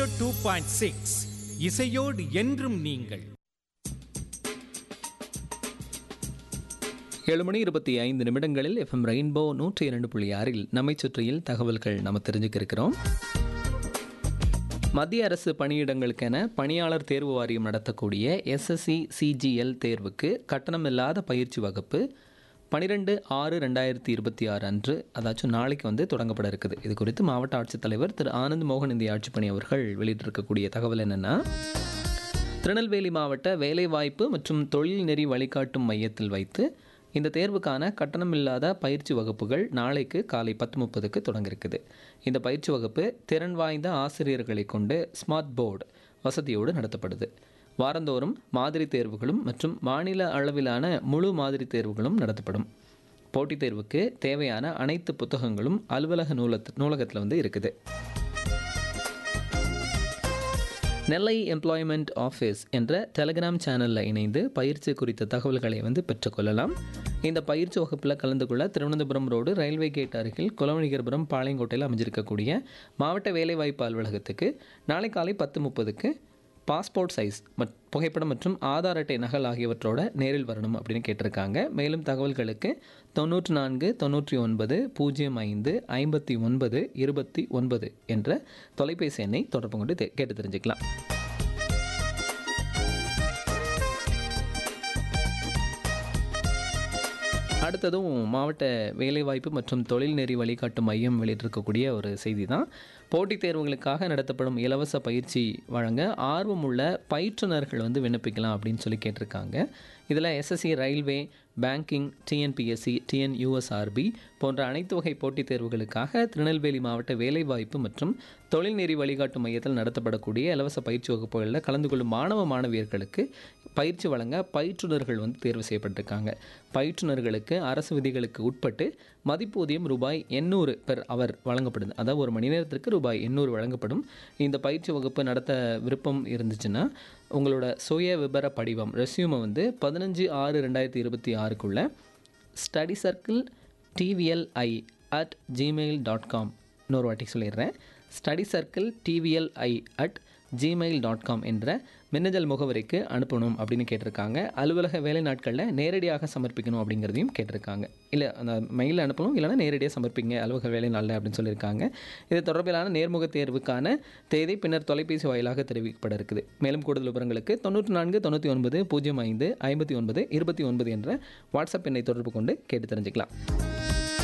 two point six இசையோடு என்றும் நீங்கள் ஏழு மணி இருபத்தி ஐந்து நிமிடங்களில் எஃப்எம் ரெயின்போ நூற்றி இரண்டு புள்ளி ஆறில் நம்மை சுற்றியில் தகவல்கள் நம்ம தெரிஞ்சுக்க இருக்கிறோம் மத்திய அரசு பணியிடங்களுக்கென பணியாளர் தேர்வு வாரியம் நடத்தக்கூடிய எஸ்எஸ்சி சிஜிஎல் தேர்வுக்கு கட்டணமில்லாத பயிற்சி வகுப்பு பன்னிரெண்டு ஆறு ரெண்டாயிரத்தி இருபத்தி ஆறு அன்று அதாச்சும் நாளைக்கு வந்து தொடங்கப்பட இருக்குது இது குறித்து மாவட்ட ஆட்சித்தலைவர் திரு ஆனந்த் மோகன் இந்திய ஆட்சிப்பணி அவர்கள் வெளியிட்டிருக்கக்கூடிய தகவல் என்னென்னா திருநெல்வேலி மாவட்ட வேலைவாய்ப்பு மற்றும் தொழில் நெறி வழிகாட்டும் மையத்தில் வைத்து இந்த தேர்வுக்கான கட்டணமில்லாத பயிற்சி வகுப்புகள் நாளைக்கு காலை பத்து முப்பதுக்கு தொடங்க இருக்குது இந்த பயிற்சி வகுப்பு திறன் வாய்ந்த ஆசிரியர்களை கொண்டு ஸ்மார்ட் போர்டு வசதியோடு நடத்தப்படுது வாரந்தோறும் மாதிரி தேர்வுகளும் மற்றும் மாநில அளவிலான முழு மாதிரி தேர்வுகளும் நடத்தப்படும் போட்டித் தேர்வுக்கு தேவையான அனைத்து புத்தகங்களும் அலுவலக நூலத் நூலகத்தில் வந்து இருக்குது நெல்லை எம்ப்ளாய்மெண்ட் ஆஃபீஸ் என்ற டெலிகிராம் சேனலில் இணைந்து பயிற்சி குறித்த தகவல்களை வந்து பெற்றுக்கொள்ளலாம் இந்த பயிற்சி வகுப்பில் கலந்து கொள்ள திருவனந்தபுரம் ரோடு ரயில்வே கேட் அருகில் குலவணிகர்புரம் பாளையங்கோட்டையில் அமைஞ்சிருக்கக்கூடிய மாவட்ட வேலைவாய்ப்பு அலுவலகத்துக்கு நாளை காலை பத்து முப்பதுக்கு பாஸ்போர்ட் சைஸ் மட் புகைப்படம் மற்றும் ஆதார் அட்டை நகல் ஆகியவற்றோட நேரில் வரணும் அப்படின்னு கேட்டிருக்காங்க மேலும் தகவல்களுக்கு தொண்ணூற்றி நான்கு தொண்ணூற்றி ஒன்பது பூஜ்ஜியம் ஐந்து ஐம்பத்தி ஒன்பது இருபத்தி ஒன்பது என்ற தொலைபேசி எண்ணை தொடர்பு கொண்டு தெ- கேட்டு தெரிஞ்சுக்கலாம் அடுத்ததும் மாவட்ட வேலைவாய்ப்பு மற்றும் தொழில் நெறி வழிகாட்டும் மையம் வெளியிட்டிருக்கக்கூடிய ஒரு செய்தி தான் போட்டித் தேர்வுகளுக்காக நடத்தப்படும் இலவச பயிற்சி வழங்க ஆர்வமுள்ள பயிற்றுனர்கள் வந்து விண்ணப்பிக்கலாம் அப்படின்னு சொல்லி கேட்டிருக்காங்க இதில் SSC railway banking TNPSC TNUSRB போன்ற அனைத்து வகை போட்டித் தேர்வுகளுக்காக திருநெல்வேலி மாவட்ட வேலைவாய்ப்பு மற்றும் தொழில் நெறி வழிகாட்டும் மையத்தில் நடத்தப்படக்கூடிய இலவச பயிற்சி வகுப்புகளில் கலந்து கொள்ளும் மாணவ மாணவியர்களுக்கு பயிற்சி வழங்க பயிற்றுனர்கள் வந்து தேர்வு செய்யப்பட்டிருக்காங்க பயிற்றுனர்களுக்கு அரசு விதிகளுக்கு உட்பட்டு மதிப்பூதியம் ரூபாய் எண்ணூறு பெர் அவர் வழங்கப்படுது அதாவது ஒரு மணி நேரத்திற்கு ரூபாய் எண்ணூறு வழங்கப்படும் இந்த பயிற்சி வகுப்பு நடத்த விருப்பம் இருந்துச்சுன்னா உங்களோட சுய விபர படிவம் ரெஸ்யூமை வந்து பதினஞ்சு ஆறு ரெண்டாயிரத்தி இருபத்தி ஆறுக்குள்ள study circle TVLI at Gmail dot com இன்னொரு வாட்டி சொல்லிடுறேன் study circle TVLI at Gmail dot com என்ற மின்னஞ்சல் முகவரிக்கு அனுப்பணும் அப்படின்னு கேட்டிருக்காங்க அலுவலக வேலை நாட்களில் நேரடியாக சமர்ப்பிக்கணும் அப்படிங்கிறதையும் கேட்டிருக்காங்க இல்லை அந்த மெயில் அனுப்பணும் இல்லைனா நேரடியாக சமர்ப்பிங்க அலுவலக வேலை நாளில் அப்படின்னு சொல்லியிருக்காங்க இது தொடர்பிலான நேர்முக தேர்வுக்கான தேதி பின்னர் தொலைபேசி வாயிலாக தெரிவிக்கப்பட இருக்குது மேலும் கூடுதல் விவரங்களுக்கு தொண்ணூற்றி நான்கு தொண்ணூற்றி ஒன்பது பூஜ்ஜியம் ஐந்து ஐம்பத்தி ஒன்பது இருபத்தி ஒன்பது என்ற வாட்ஸ்அப் எண்ணை தொடர்பு கொண்டு கேட்டு தெரிஞ்சுக்கலாம்